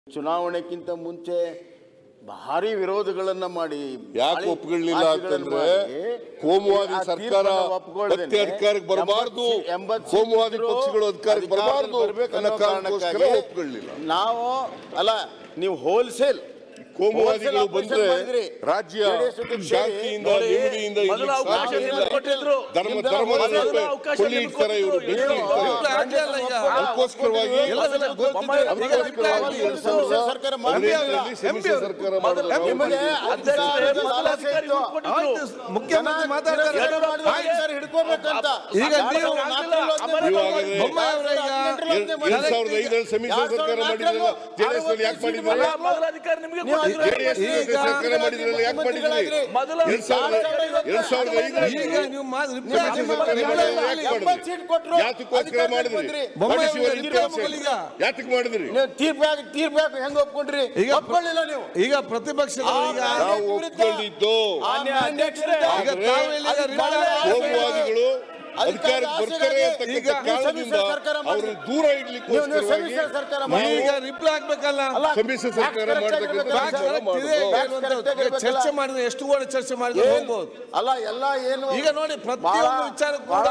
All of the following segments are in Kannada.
ಚುನಾವಣೆಗಿಂತ ಮುಂಚೆ ಭಾರಿ ವಿರೋಧಗಳನ್ನ ಮಾಡಿ ಯಾಕೆ ಭಾರಿ ಒಪ್ಕೊಳ್ಳಿಲ್ಲ ಭಾಷೆಗಳನ್ನ ಅಂತಂದ್ರೆ ಮಾಡಿ, ಕೋಮುವಾದಿ ಆ ಸರ್ಕಾರ ತೀರ್ಪನ್ನ ಒಪ್ಕೊಳ್ದೇನೆ ಮತ್ತೆ ಅಧಿಕಾರಕ್ಕೆ ಬರಬಾರ್ದು ಎಂಬತ್ತು- ಎಂಬತ್ತು ಕೋಮುವಾದಿ ಸೀಟ್ರು ಪಕ್ಷಗಳು ಅಧಿಕಾರಕ್ಕೆ ಬರಬಾರ್ದು ಬರ್ಬೇಕು ಅನ್ನೋ ಅನ್ನೋ ಕಾರಣಕ್ಕೋಸ್ಕರ ಕಾರಣಕ್ಕಾಗಿ ಒಪ್ಕೊಳ್ಳಿಲ್ಲ ನಾವು ಅಲ್ಲ ನೀವು ಹೋಲ್ಸೇಲ್ ಕೋಮುವಾದಿಗಳು ಬಂದ್ರೆ ರಾಜ್ಯ ಶಾಂತಿಯಿಂದ ನೋಡಿ, ನೆಮ್ಮದಿಯಿಂದ ಮೊದಲ ಇರ್ಲಿಕ್ಕೆ ಅವಕಾಶ ಸಾಧ್ಯ ಇಲ್ಲ. ನಿಮ್ಗೆ ಕೊಟ್ಟಿದ್ರು. ಧರ್ಮ ನಿಮ್ಗೆ ಧರ್ಮದ ಮೊದಲ ಮೇಲೆ ಅವಕಾಶ ಕೊಳ್ಳಿ ನಿಮ್ಗೆ ಇಡ್ತಾರೆ ಇವರು ಕೊಟ್ಟಿದ್ರು. ಬೆಂಕಿ ಇಡ್ತಾರೆ. ಅಭಿಪ್ರಾಯ ಆಗ್ಲಿಲ್ಲ ಈಗ. ಅದಕ್ಕೋಸ್ಕರವಾಗಿ ಎಲ್ಲದೆಲ್ಲ ಗೊತ್ತಿದೆ. ಅದಕ್ಕೋಸ್ಕರವಾಗಿ ಈಗ ಸಮ್ಮಿಶ್ರ ಸರ್ಕಾರ ಮಾಡಿಲ್ಲ. ಅಧಿಕಾರದಲ್ಲಿ ಸಮ್ಮಿಶ್ರ ಸರ್ಕಾರ ಮೊದಲು ಮಾಡಿದ್ರು. ನಿಮಗೆ ಅಧ್ಯಕ್ಷರೇ ಮೊದಲ ಅಧಿಕಾರಿ ಇತ್ತು. ಕೊಟ್ಟಿದ್ರು. ಆಯ್ತು ಮುಖ್ಯಮಂತ್ರಿ ಮಾತಾಡ್ತಾರೆ ಹಿಡ್ಕೋಬೇಕಂತ ಈಗ ನೀವು ಇವಾಗಲೇ ಬೊಮ್ಮಾಯಿ ಅವರೇ ಈಗ ಎರಡ್ ಸಾವಿರದ ಐದರಲ್ಲಿ ಸಮ್ಮಿಶ್ರ ಸರ್ಕಾರ ಮಾಡಿದ್ರಲ್ಲ ಜೆಡಿಎಸ್ ನಲ್ಲಿ ಯಾಕೆ ಮಾಡಿದ್ರಲ್ಲ ಮೊದಲ ಅಧಿಕಾರಿ ನಿಮಗೆ ನೀವು ಕೊಟ್ಟಿದ್ರು. ಜೆಡಿಎಸ್ ಈಗ ಸರ್ಕಾರ ಮಾಡಿದ್ರಲ್ಲ ಯಾಕೆ ಮಾಡಿದ್ರಿ ಮೊದಲ ಎರಡ್ ಸಾವಿರದ ಎರಡ್ ಸಾವಿರದ ಐದರಲ್ಲಿ ಈಗ ನೀವು ಮಾತು ಸಮ್ಮಿಶ್ರ ಸರ್ಕಾರ ಮಾಡಿದ್ರಲ್ಲ ಯಾಕೆ ಮಾಡಿದ್ರಿ ಯಾತಕ್ಕೋಸ್ಕರ ಮಾಡಿದ್ರಿ ಬೊಮ್ಮಾಯಿ ಮಾಡಿಸಿ ಅವ್ರು ಇವ್ರು ಇರ್ಬೇಕು ತೋರ್ಸಿ. ಈಗ. ಯಾತಕ್ ಮಾಡಿದ್ರಿ ತೀರ್ಪಾಗಿ ತೀರ್ಪಾಗಿ ಹೆಂಗ್ ಒಪ್ಕೊಂಡ್ರಿ ಈಗ ಒಪ್ಕೊಳ್ಳಿಲ್ಲ ನೀವು ಈಗ ಪ್ರತಿಪಕ್ಷಗಳು ಈಗ ನಾವು ಒಪ್ಕೊಂಡಿದ್ದು ಮಾನ್ಯ ಅಧ್ಯಕ್ಷರೇ, ಈಗ ತಾವು ಇಲ್ಲಿ ಈಗ ರಿಮಾಂಡ್ ಕೋಮುವಾದಿಗಳು ಅಧಿಕಾರಕ್ಕೆ ಬರ್ತಾರೆ ಅಂತಕ್ಕಂಥ ಈಗ ಕಾರಣದಿಂದ ಸಮ್ಮಿಶ್ರ ಸರ್ಕಾರ ಮಾಡಿ. ಅವ್ರನ್ನ ದೂರ ನೀವು ಇಡ್ಲಿಕ್ಕೋಸ್ಕರವಾಗಿ ಸಮ್ಮಿಶ್ರ ಸರ್ಕಾರ ಮಾಡಿ. ಈಗ ರಿಪ್ಲೈ ಆಗ್ಬೇಕಲ್ಲ ಸಮ್ಮಿಶ್ರ ಸರ್ಕಾರ ಮಾಡ್ತಕ್ಕಂಥ ಫ್ಯಾಕ್ಟ್ ತೀರ್ಮಾನ ಕರೆಕ್ಟ್ ಇದೆ ಮಾಡಿದ್ರು. ಏನು ಅಂತ ಚರ್ಚೆ ಮಾಡಿದ್ರೆ ಎಷ್ಟು ಕೂಡ ಚರ್ಚೆ ಮಾಡಿದ್ರೆ ಹೋಗ್ಬೋದು ಅಲ್ಲ ಎಲ್ಲ ಏನು ಈಗ ನೋಡಿ ಪ್ರತಿಯೊಂದು ವಿಚಾರ ಕೂಡ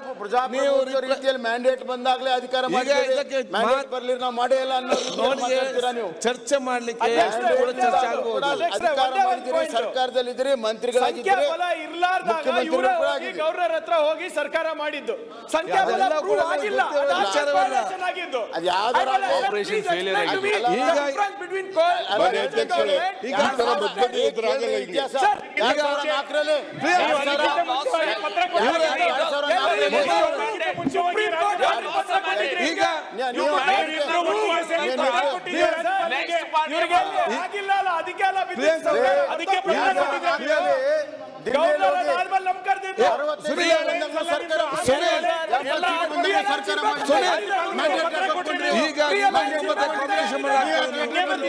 ನೀವು ನೀವು reply- ರೀತಿಯಲ್ಲಿ ಮ್ಯಾಂಡೇಟ್ ಬಂದಾಗಲೇ ಅಧಿಕಾರ ಈಗ ಇದಕ್ಕೆ ಮ್ಯಾಂಡೇಟ್ ಮಾತ್- ಬರ್ಲಿ ನಾವು ಮಾಡೇ ಇಲ್ಲ ಅನ್ನೋ ರೀತಿಯಲ್ಲಿ ನೋಡಿ ಮಾತಾಡ್ತೀರಾ ನೀವು ಚರ್ಚೆ ಮಾಡ್ಲಿಕ್ಕೆ ಅಧ್ಯಕ್ಷರೇ, ಎಷ್ಟು ಕೂಡ ಒಂದೇ ಚರ್ಚೆ ಒಂದು ಆಗ್ಬೋದು ಕೂಡ ಅಧ್ಯಕ್ಷರೇ, ಅಧಿಕಾರ ಒಂದೇ ಒಂದು ಮಾಡಿದಿರಿ point. ಸರ್ಕಾರದಲ್ಲಿ ಇದ್ರಿ ಮಂತ್ರಿಗಳಾಗಿದ್ರಿ ಸಂಖ್ಯಾಬಲ ಇರ್ಲಾರ್ದಾಗ ಮುಖ್ಯಮಂತ್ರಿಗಳು ಇವರೇ ಕೂಡ ಹೋಗಿ ಆಗಿದ್ರು. ಗೌರ್ನರ್ ಹತ್ರ ಹೋಗಿ ಸರ್ಕಾರ ಮಾಡಿದ್ದು ಸಂಖ್ಯಾಬಲ ಅದೆಲ್ಲ ಪ್ರೂವ್ ಕೂಡ ಆಗಿಲ್ಲ ಗೊತ್ತಿರೋ ಅದು ವಿಚಾರವಲ್ಲ. operation ಆಗಿದ್ದು ಅದು ಯಾವ್ದಾರ I will let operation me failure explain to me ಆಗಿದೆ. the ಈಗ- difference between co- ಮಾನ್ಯ central ಅಧ್ಯಕ್ಷರೇ, government ಈ and ತರ state ಮಧ್ಯದಲ್ಲಿ ಎದುರಾಗಲ್ಲ ಇಲ್ಲಿ. ಇತಿಹಾಸ ಸರ್, ಎರಡ್ ಸಾವಿರದ ನಾಲ್ಕರಲ್ಲಿ ಎರಡ್ ಸಾವಿರ- ಪತ್ರ ಕೊಟ್ಟಿದ್ದು. ಎರಡ್ ಸಾವಿರದ ಎಲ್ಲರಿಗೂ ನಾಲ್ಕರಲ್ಲಿ ಸುಪ್ರೀಂ ಕೋರ್ಟ್ ಅವ್ರಿಗೆ ಪತ್ರ ಕೊಟ್ಟಿದ್ರಿ. ಈಗ ನೀವು- ನೀವು ನೀವು- ಮಾಡಿದ್ರು ಒಪ್ಪಿಗೆ ನೀವು- ಪತ್ರ ಕೊಟ್ಟಿದ್ದೀರಾ ಸರ್? ಇವ್ರಿಗೆ ಆಗಿಲ್ಲ ಅಲ್ಲ ಅದಕ್ಕೆ ಅಲ್ಲ ಬಿದ್ದಿದ್ದು ಸರ್. ಅದಕ್ಕೆ ಪತ್ರ ಕೊಟ್ಟಿದ್ದೀರಾ ನೀವು? ಗೌರ್ನರ್ ಆದ್ಮೇಲೆ ನಮ್ ಕರ್ದಿದ್ದು. ಅರವತ್ತೈದು ಬಂದಾಗ ಸರ್ಕಾರ ಸುನಿಲ್, ಎಲ್ಲ ಬಂದಾಗ ಸರ್ಕಾರ ಮಾಡಿ. ಸುನಿಲ್, mandate ಪತ್ರ ಕೊಟ್ಟಿದ್ರಿ. ಈಗ ನೀವು ಮತ್ತೆ ಕಾಂಬಿನೇಷನ್ ಮಾಡಾಕ್ತಾರೆ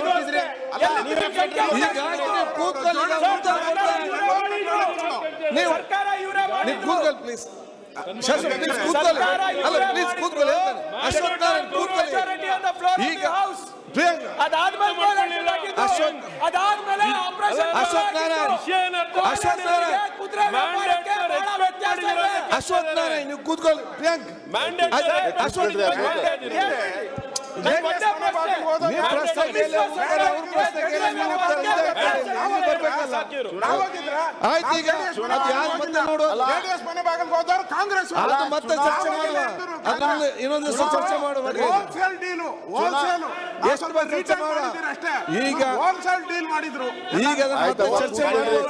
ಅಲ್ಲ, ನೀವೇ ಈಗ ನೀವು ಕೂತ್ಕೊಳ್ಳಿ ಈಗ ಕೂತ್ಕೊಳ್ಳಿ. ನೀವು ಸರ್ಕಾರ ಇವರೇ ನೀವು ಕೂತ್ಕೊಳ್ಳಿ ಪ್ಲೀಸ್ ಶಾಸಕ ಪ್ಲೀಸ್ ಕೂತ್ಕೊಳ್ಳಿ ಅಲ್ಲ ಪ್ಲೀಸ್ ಕೂತ್ಕೊಳ್ಳಿ ಹೇಳ್ತಾನೆ ಅಶ್ವಥ್ ನಾರಾಯಣ್ ಕೂತ್ಕೊಳ್ಳಿ ಈಗ ಪ್ರಿಯಾಂಕ ಅದಾದ್ಮೇಲೆ election ಆಗಿದ್ದು. ಅಶೋಕ್. ಅದಾದ್ಮೇಲೆ ಆಪರೇಷನ್ ಅಶೋಕ್ ನಾರಾಯಣ್ ಅಶೋಕ್ ನಾರಾಯಣ್ ಕುದುರೆ ವ್ಯಾಪಾರಕ್ಕೆ ಬಹಳ ವ್ಯತ್ಯಾಸ ಇದೆ. ಅಶ್ವಥ್ ನಾರಾಯಣ್ ನೀವು ಕೂತ್ಕೊಳ್ಳಿ ಪ್ರಿಯಾಂಕ್ ಅಶ್ವಥ್ ನನ್ ಒಂದೇ ಪ್ರಶ್ನೆ. ನೀವು ಪ್ರಶ್ನೆ ಕೇಳಿ ಅವ್ರ ಅವ್ರ ಪ್ರಶ್ನೆ ಕೇಳಿ ನೀವು ಉತ್ತರ ಇದ್ದೇ ಕೇಳಿ. ನೀವು ಬರ್ಬೇಕಲ್ಲ ಆಯ್ತು ಈಗ ಅದು ಯಾರು ಮತ್ತೆ ನೋಡು ಜೆಡಿಎಸ್ ಮನೆ ಬಾಗಿಲಿಗೆ ಹೋದವ್ರು ಕಾಂಗ್ರೆಸ್ ಅದು ಮತ್ತೆ ಚರ್ಚೆ ಮಾಡುವ ಅದನ್ನ ಇನ್ನೊಂದು ದಿವಸ ಚರ್ಚೆ ಮಾಡುವ ಹೋಲ್ಸೇಲ್ ಡೀಲು ಹೋಲ್ಸೇಲ್ ಎಷ್ಟು ಬಾರಿ ಚರ್ಚೆ ಮಾಡುವ? ಅಷ್ಟೇ ಈಗ ಹೋಲ್ಸೇಲ್ ಡೀಲ್ ಮಾಡಿದ್ರು ಈಗ ಅದನ್ನ ಮತ್ತೆ ಚರ್ಚೆ ಮಾಡುವ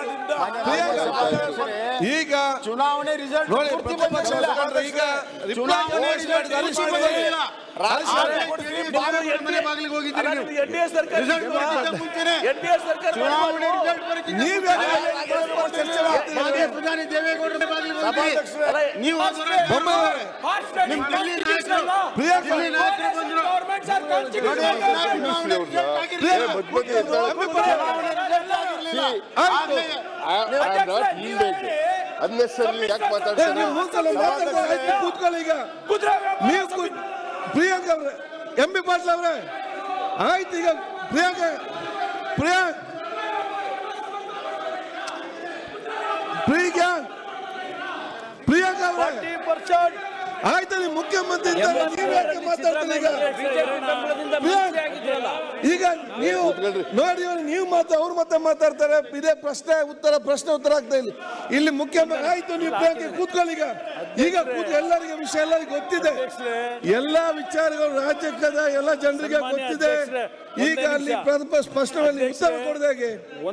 ಈಗ ಚುನಾವಣೆ ರಿಸಲ್ಟ್ ನೋಡಿ ಪ್ರತಿಪಕ್ಷ ತಗೊಂಡ್ರೆ ಈಗ ರಿಪ್ಲೈ ಗಣೇಶ್ ಮಾಡಿದ ಹರೀಶ್ ಪೂಜಾರಿ. ಹರೀಶ್ ಹೋಗಿದ್ದೀರಿ ನೀವು NDA ಸರ್ಕಾರ ರಿಸಲ್ಟ್ ಬರೋಕ್ಕಿಂತ ಮುಂಚೆನೆ NDA ಸರ್ಕಾರ ಚುನಾವಣೆ ರಿಸಲ್ಟ್ ಬರೋಕ್ಕಿಂತ ನೀವ್ ಯಾಕೆ ಪರಸ್ಪರ ಚರ್ಚೆ ಮಾಡ್ತೀರಿ? ಮಾಜಿ ಪ್ರಧಾನಿ ದೇವೇಗೌಡರ ಬಾಗಿಲಿಗೆ ಹೋಗಿದ್ದೀರಿ. ನೀವು ಹೋದ್ರೆ ಬೊಮ್ಮಾಯಿ ಅವರೇ, ನಿಮ್ ದಿಲ್ಲಿ ನಾಯಕರು ಪ್ರಿಯಾಂಕ ದಿಲ್ಲಿ ನಾಯಕರು ಬಂದ್ರು ನೋಡಿ ಚುನಾವಣೆ ರಿಸಲ್ಟ್ ಆಗಿರ್ಲಿಲ್ಲ. ಏ, ಮಧ್ಯ ಮಧ್ಯ ಎದ್ದಾಳಕ್ಕೆ ಚುನಾವಣೆ ರಿಸಲ್ಟ್ ಆಗಿರ್ಲಿಲ್ಲ. ಆಗ್ಲೇ I- I am not yielded. Unnecessarily ಯಾಕೆ ಏ, ಮಾತಾಡ್ತಾರೆ ನೀವು ಕೂತ್ಕೊಳ್ಳಿ, ಮಾತಾಡ್ತಾರೆ, ಆಯ್ತು, ಕೂತ್ಕೊಳ್ಳಿ ಈಗ ನೀವು ಕೂತ್- ಪ್ರಿಯಾಂಕ್ ಅವ್ರೆ ಎಂ ಬಿ ಪಾಟೀಲ್ ಅವರೇ ಆಯ್ತು ಈಗ ಪ್ರಿಯಾಂಕ ಪ್ರಿಯಾಂಕ್ ಪ್ರಿಯಾ ಪ್ರಿಯಾಂಕ ಅವರೇ ಆಯ್ತು ನೀವು ಮುಖ್ಯಮಂತ್ರಿ ಇದ್ದಾರೆ, ನೀವು ಯಾಕೆ ಮಾತಾಡ್ತೀರಿ ಈಗ ಪ್ರಿಯಾಂಕ್, ಈಗ ನೀವು ನೋಡಿ ಇವ್ರು ನೀವು ಮಾತಾ ಅವ್ರು ಮತ್ತೆ ಮಾತಾಡ್ತಾರೆ ಇದೇ ಪ್ರಶ್ನೆ ಉತ್ತರ ಪ್ರಶ್ನೆ ಉತ್ತರ ಆಗ್ತಾ ಇಲ್ಲ ಇಲ್ಲಿ ಮುಖ್ಯಮಂತ್ರಿ ಆಯ್ತು ನೀವು ಪ್ರಿಯಾಂಕ ಕೂತ್ಕೊಳ್ಳಿ ಈಗ ಈಗ ಕೂತ್ ಎಲ್ಲರಿಗೆ ವಿಷಯ ಎಲ್ಲರಿಗೂ ಗೊತ್ತಿದೆ ಎಲ್ಲಾ ವಿಚಾರಗಳು ರಾಜ್ಯಕ್ಕದ ಎಲ್ಲ ಜನರಿಗೆ ಗೊತ್ತಿದೆ ಈಗ ಅಲ್ಲಿ ಪ್ರಥಮ ಸ್ಪಷ್ಟವಾಗಿ ಉತ್ತರ ಕೊಡದೆ